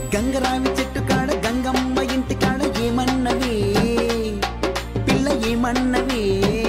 గంగరావి చెట్టు కాడ గంగమ్మ ఇంటి కాడ ఏమన్నవి పిల్ల ఏమన్నవి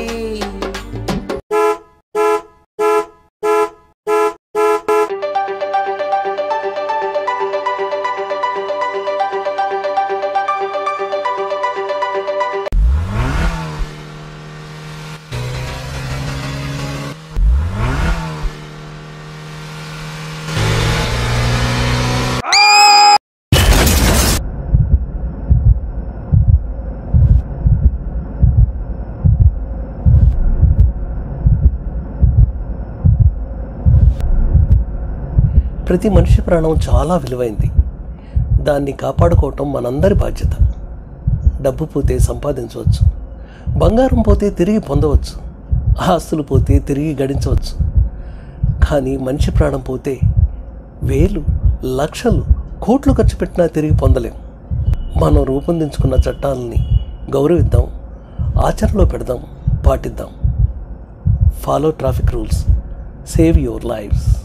ప్రతి మనిషి ప్రాణం చాలా విలువైంది దాన్ని కాపాడుకోవటం మనందరి బాధ్యత డబ్బు పోతే సంపాదించవచ్చు బంగారం పోతే తిరిగి పొందవచ్చు ఆస్తులు పోతే తిరిగి గడించవచ్చు కానీ మనిషి ప్రాణం పోతే వేలు లక్షలు కోట్లు ఖర్చు పెట్టినా తిరిగి పొందలేం మనం రూపొందించుకున్న చట్టాలని గౌరవిద్దాం ఆచరణలో పెడదాం పాటిద్దాం follow traffic rules save your lifes